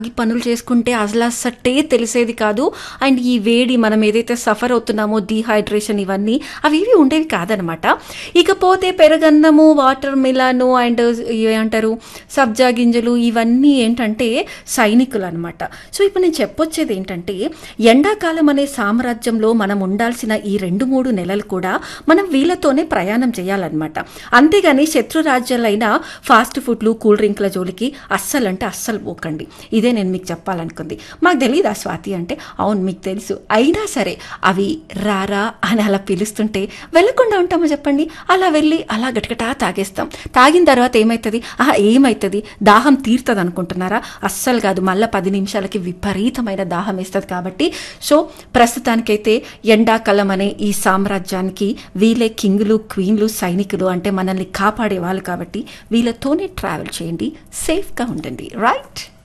ఈ పనులు చేసుకుంటే అసలు అసట్టే తెలిసేది కాదు అండ్ ఈ వేడి మనం ఏదైతే సఫర్ అవుతున్నామో డీహైడ్రేషన్ ఇవన్నీ అవి ఇవి ఉండేవి కాదనమాట ఇకపోతే పెరగన్నము వాటర్ మిలాను అండ్ ఏమంటారు సబ్జా గింజలు ఇవన్నీ ఏంటంటే సైనికులు అనమాట సో ఇప్పుడు నేను చెప్పొచ్చేది ఏంటంటే ఎండాకాలం అనే సామ్రాజ్యంలో మనం ఉండాల్సిన ఈ రెండు మూడు నెలలు కూడా మనం వీళ్ళతోనే ప్రయాణం చేయాలన్నమాట అంతేగాని శత్రు రాజ్యాలైన ఫాస్ట్ ఫుడ్లు కూల్ డ్రింక్ల జోలికి అస్సలు అంటే అస్సలు పోకండి ఇదే నేను మీకు చెప్పాలనుకుంది మాకు తెలియదా స్వాతి అంటే అవును మీకు తెలుసు అయినా సరే అవి రారా అని అలా పిలుస్తుంటే వెళ్ళకుండా ఉంటామో చెప్పండి అలా వెళ్ళి అలా గటగటా తాగేస్తాం తాగిన తర్వాత ఏమవుతుంది ఆహా ఏమవుతుంది దాహం తీరుతుంది అనుకుంటున్నారా అస్సలు కాదు మళ్ళీ పది నిమిషాలకి విపరీతమైన దాహం వేస్తుంది కాబట్టి సో ప్రస్తుతానికైతే ఎండాకాలం అనే ఈ సామ్రాజ్యానికి వీళ్ళే కింగులు క్వీన్లు సైనికులు అంటే మనల్ని కాపాడే వాళ్ళు కాబట్టి వీళ్ళతోనే ట్రావెల్ చేయండి సేఫ్గా ఉండండి రైట్